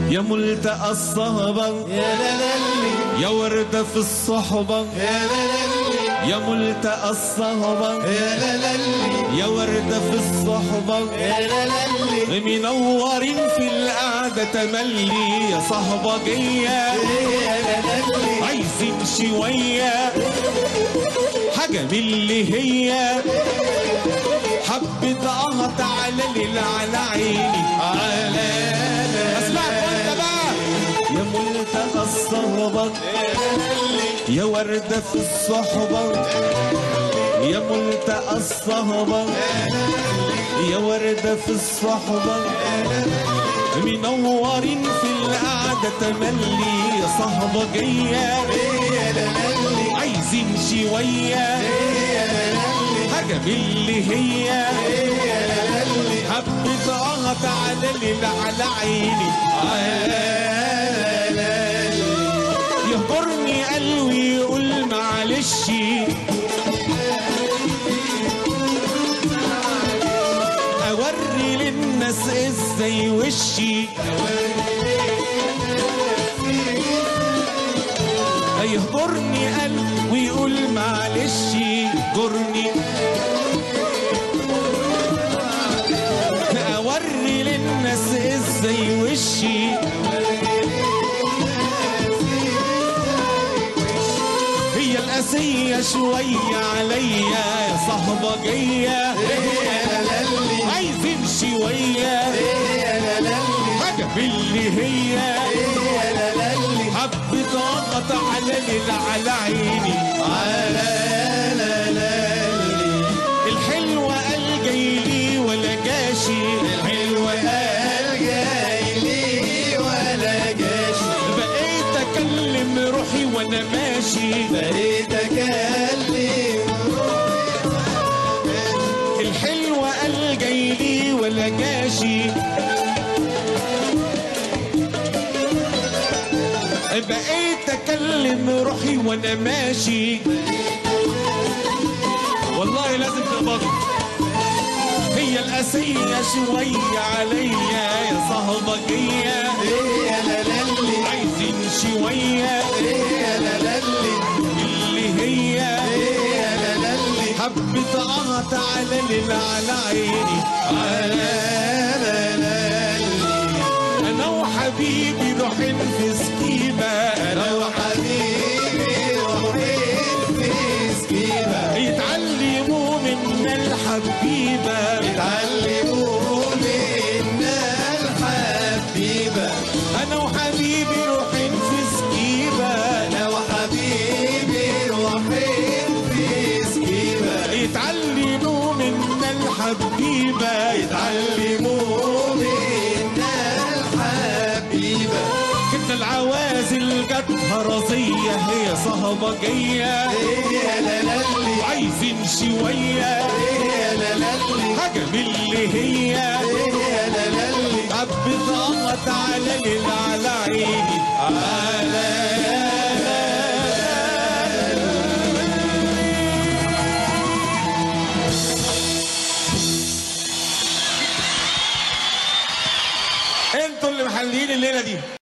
يا ملتقى الصهبة يا لالي يا وردة في الصحبة يا لالي يا ملتقى الصهبة يا لالي يا وردة في الصحبة يا لالي منورين في القعدة تملي يا صهبة جاية يا لالي عايزين شوية حاجة من اللي هي حبة قهط على ليل على عيني على اسمعك وانت بقى يا ملتقى الصهبة يا وردة في الصحبة يا ملتقى الصهبة يا وردة في الصحبة منورين في القعدة تملي يا صهبة جاية يا لالي عايزين شوية حاجة من اللي هي يا لالي حبة قهط على ليل على عيني على لالي يهجرني قلبي يقول معلش اوري للناس ازاي وشي يهجرني قلب ويقول معلش جرني اوري للناس ازاي وشي هي القاسية شوية عليا يا صاحبة جاية يا لالي عايزين شوية يا لالي حاجة باللي هي يا لالي حبة ضغط على ليل على عيني على لالي الحلوة قال جاي لي ولا جاشي الحلوة قال جاي لي ولا جاش بقيت اكلم روحي وانا ماشي بقيت اكلم الحلوة قال جاي لي ولا جاشي بقيت اكلم روحي وانا ماشي والله لازم تقبضوا هي القاسية شوية عليا يا صهبة جاية يا لالي عايزين شوية يا لالي اللي هي يا لالي حبة قهط على ليل على عيني على لالي انا وحبيبي روحين في سكيبة انا لو حبيبي روحين في سكيبة يتعلموا منا الحبيبة اتعلموا منا الحبيبة انا وحبيبي روحين في سكيبة انا وحبيبي روحين في سكيبة يتعلموا منا الحبيبة اتعلموا منا الحبيبة كنا العوازل جت هرزية هي صهبة جاية يا لالي وعايزين شوية يا لالي حاجة من اللي هي يا لالي حبة قهط على ليل على عيني على